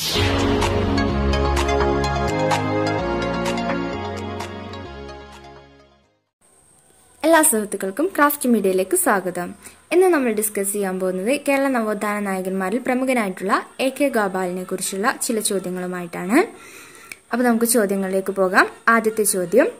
എല്ലാ സുഹൃത്തുക്കൾക്കും ക്രാഫ്റ്റ് മീഡിയയിലേക്ക് സ്വാഗതം ഇന്ന് നമ്മൾ ഡിസ്കസ് ചെയ്യാൻ പോകുന്നത് കേരള നവോത്ഥാന നായകന്മാരിൽ പ്രമുഖനായിട്ടുള്ള എ കെ ഗോപാലിനെ കുറിച്ചുള്ള ചില ചോദ്യങ്ങളുമായിട്ടാണ് അപ്പോൾ നമുക്ക് ചോദ്യങ്ങളിലേക്ക് പോകാം ആദ്യത്തെ ചോദ്യം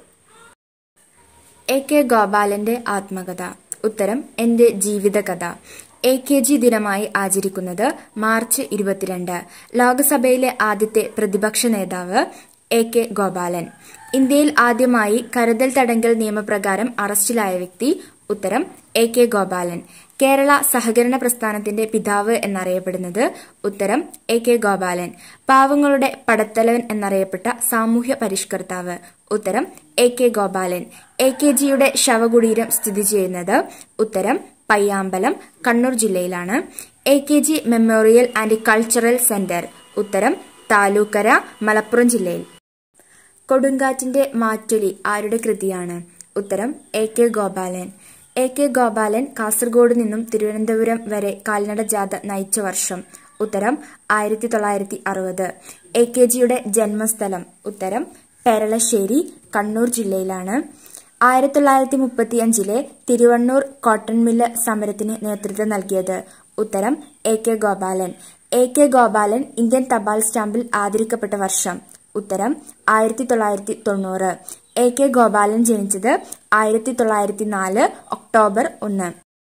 എ കെ ഗോപാലന്റെ ആത്മകഥ ഉത്തരം എന്റെ ജീവിതകഥ എ കെ ജി ദിനമായി ആചരിക്കുന്നത് മാർച്ച് ഇരുപത്തിരണ്ട് ലോക്സഭയിലെ ആദ്യത്തെ പ്രതിപക്ഷ നേതാവ് എ കെ ഗോപാലൻ ഇന്ത്യയിൽ ആദ്യമായി കരുതൽ തടങ്കൽ നിയമപ്രകാരം അറസ്റ്റിലായ വ്യക്തി ഉത്തരം എ കെ ഗോപാലൻ കേരള സഹകരണ പ്രസ്ഥാനത്തിന്റെ പിതാവ് എന്നറിയപ്പെടുന്നത് ഉത്തരം എ കെ ഗോപാലൻ പാവങ്ങളുടെ പടത്തലവൻ എന്നറിയപ്പെട്ട സാമൂഹ്യ പരിഷ്കർത്താവ് ഉത്തരം A K Gopalan A K ജിയുടെ ശവകുടീരം സ്ഥിതി ചെയ്യുന്നത് ഉത്തരം പയ്യാമ്പലം കണ്ണൂർ ജില്ലയിലാണ് A K G memorial and cultural centre ഉത്തരം താലൂക്കര മലപ്പുറം ജില്ലയിൽ കൊടുങ്കാറ്റിന്റെ മാറ്റൊലി ആരുടെ കൃതിയാണ് ഉത്തരം A K Gopalan A K Gopalan Kasargod നിന്നും തിരുവനന്തപുരം വരെ കാൽനട ജാഥ നയിച്ച വർഷം ഉത്തരം ആയിരത്തി തൊള്ളായിരത്തി അറുപത് എ കെ ജിയുടെ ജന്മസ്ഥലം ഉത്തരം പെരളശ്ശേരി കണ്ണൂർ ജില്ലയിലാണ് ആയിരത്തി തൊള്ളായിരത്തി മുപ്പത്തിയഞ്ചിലെ തിരുവണ്ണൂർ കോട്ടൺ മില്ല് സമരത്തിന് നേതൃത്വം നൽകിയത് ഉത്തരം A K Gopalan A K Gopalan Indian തപാൽ സ്റ്റാമ്പിൽ ആദരിക്കപ്പെട്ട വർഷം ഉത്തരം ആയിരത്തി തൊള്ളായിരത്തി തൊണ്ണൂറ് എ കെ ഗോപാലൻ ജനിച്ചത് ആയിരത്തി തൊള്ളായിരത്തി നാല് ഒക്ടോബർ ഒന്ന്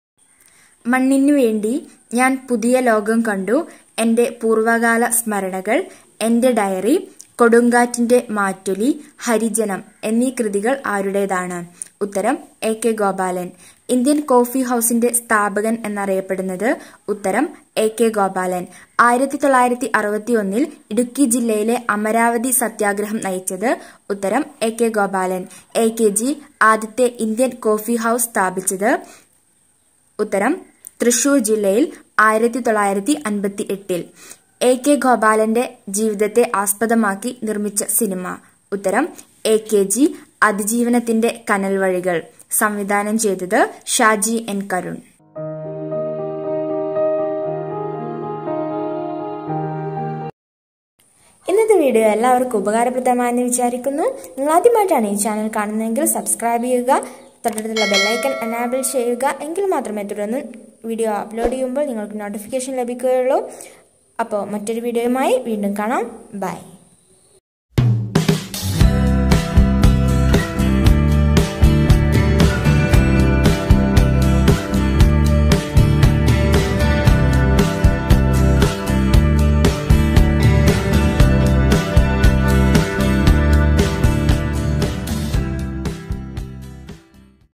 മണ്ണിനു വേണ്ടി ഞാൻ പുതിയ ലോകം കണ്ടു എന്റെ പൂർവകാല സ്മരണകൾ എന്റെ ഡയറി കൊടുങ്കാറ്റിന്റെ മാറ്റൊലി ഹരിജനം എന്നീ കൃതികൾ ആരുടേതാണ് ഉത്തരം A K Gopalan Indian coffee ഹൌസിന്റെ സ്ഥാപകൻ എന്നറിയപ്പെടുന്നത് ഉത്തരം എ കെ ഗോപാലൻ ആയിരത്തി തൊള്ളായിരത്തി അറുപത്തി ഒന്നിൽ ഇടുക്കി ജില്ലയിലെ അമരാവതി സത്യാഗ്രഹം നയിച്ചത് ഉത്തരം A K Gopalan A K G ആദ്യത്തെ ഇന്ത്യൻ കോഫി ഹൌസ് സ്ഥാപിച്ചത് ഉത്തരം തൃശൂർ ജില്ലയിൽ ആയിരത്തി തൊള്ളായിരത്തി അൻപത്തി എട്ടിൽ എ കെ ഗോപാലന്റെ ജീവിതത്തെ ആസ്പദമാക്കി നിർമ്മിച്ച സിനിമ ഉത്തരം എ കെ ജി അതിജീവനത്തിന്റെ കനൽ വഴികൾ സംവിധാനം ചെയ്തത് ഷാജി എൻ കരുൺ ഇന്നത്തെ വീഡിയോ എല്ലാവർക്കും ഉപകാരപ്രദമായെന്ന് വിചാരിക്കുന്നു നിങ്ങൾ ആദ്യമായിട്ടാണ് ഈ ചാനൽ കാണുന്നതെങ്കിൽ സബ്സ്ക്രൈബ് ചെയ്യുക തൊട്ടടുത്തുള്ള ബെല്ലൈക്കൺ എനാബിൾ ചെയ്യുക എങ്കിൽ മാത്രമേ തുടർന്ന് വീഡിയോ അപ്ലോഡ് ചെയ്യുമ്പോൾ നിങ്ങൾക്ക് നോട്ടിഫിക്കേഷൻ ലഭിക്കുകയുള്ളൂ അപ്പോൾ മറ്റൊരു വീഡിയോയുമായി വീണ്ടും കാണാം ബൈ